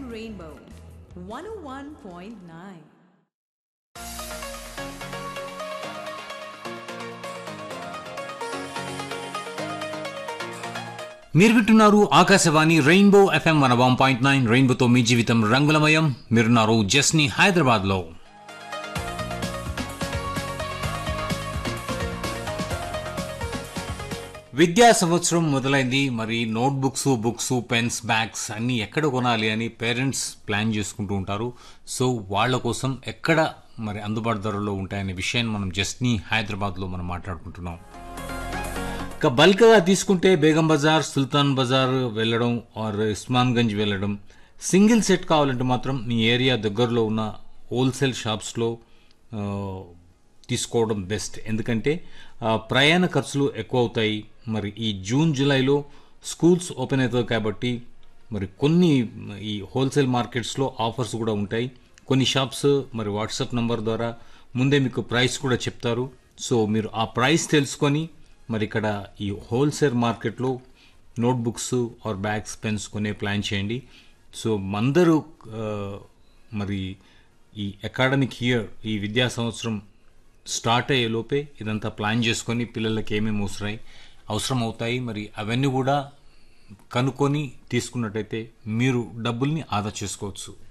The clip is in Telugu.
Rainbow 101.9. మీరు వింటున్నారు Akashvani rainbow FM one one point nine రెయిన్బోతో మీ జీవితం రంగులమయం మీరున్నారు జస్ని హైదరాబాద్ లో విద్యా సంవత్సరం మొదలైంది మరి నోట్బుక్స్ బుక్స్ పెన్స్ బ్యాగ్స్ అన్నీ ఎక్కడ కొనాలి అని పేరెంట్స్ ప్లాన్ చేసుకుంటూ ఉంటారు సో వాళ్ళ కోసం ఎక్కడ మరి అందుబాటు ధరలో ఉంటాయనే విషయాన్ని మనం జస్ని హైదరాబాద్లో మనం మాట్లాడుకుంటున్నాం ఇక బల్క్గా తీసుకుంటే బేగం బజార్ సుల్తాన్ బజార్ వెళ్ళడం ఆర్ ఇస్మాన్గంజ్ వెళ్ళడం సింగిల్ సెట్ కావాలంటే మాత్రం మీ ఏరియా దగ్గరలో ఉన్న హోల్సేల్ షాప్స్లో ఆ, తీసుకోవడం బెస్ట్ ఎందుకంటే ఆ, ప్రయాణ ఖర్చులు ఎక్కువ అవుతాయి మరి ఈ జూన్ జూలైలో స్కూల్స్ ఓపెన్ అవుతాయి కాబట్టి మరి కొన్ని ఈ హోల్సేల్ మార్కెట్స్లో ఆఫర్స్ కూడా ఉంటాయి కొన్ని షాప్స్ మరి వాట్సాప్ నంబర్ ద్వారా ముందే మీకు ప్రైస్ కూడా చెప్తారు సో మీరు ఆ ప్రైస్ తెలుసుకొని మరి ఇక్కడ ఈ హోల్సేల్ మార్కెట్లో నోట్బుక్స్ ఆర్ బ్యాగ్స్ పెన్స్ కొనే ప్లాన్ చేయండి సో అందరూ ఆ, మరి ఈ అకాడమిక్ ఇయర్ ఈ విద్యా సంవత్సరం స్టార్ట్ అయ్యే లోపే ఇదంతా ప్లాన్ చేసుకొని పిల్లలకి ఏమేమి అవసరమై అవసరం అవుతాయి మరి అవన్నీ కూడా కనుక్కొని తీసుకున్నట్టయితే మీరు డబ్బుల్ని ఆదా చేసుకోవచ్చు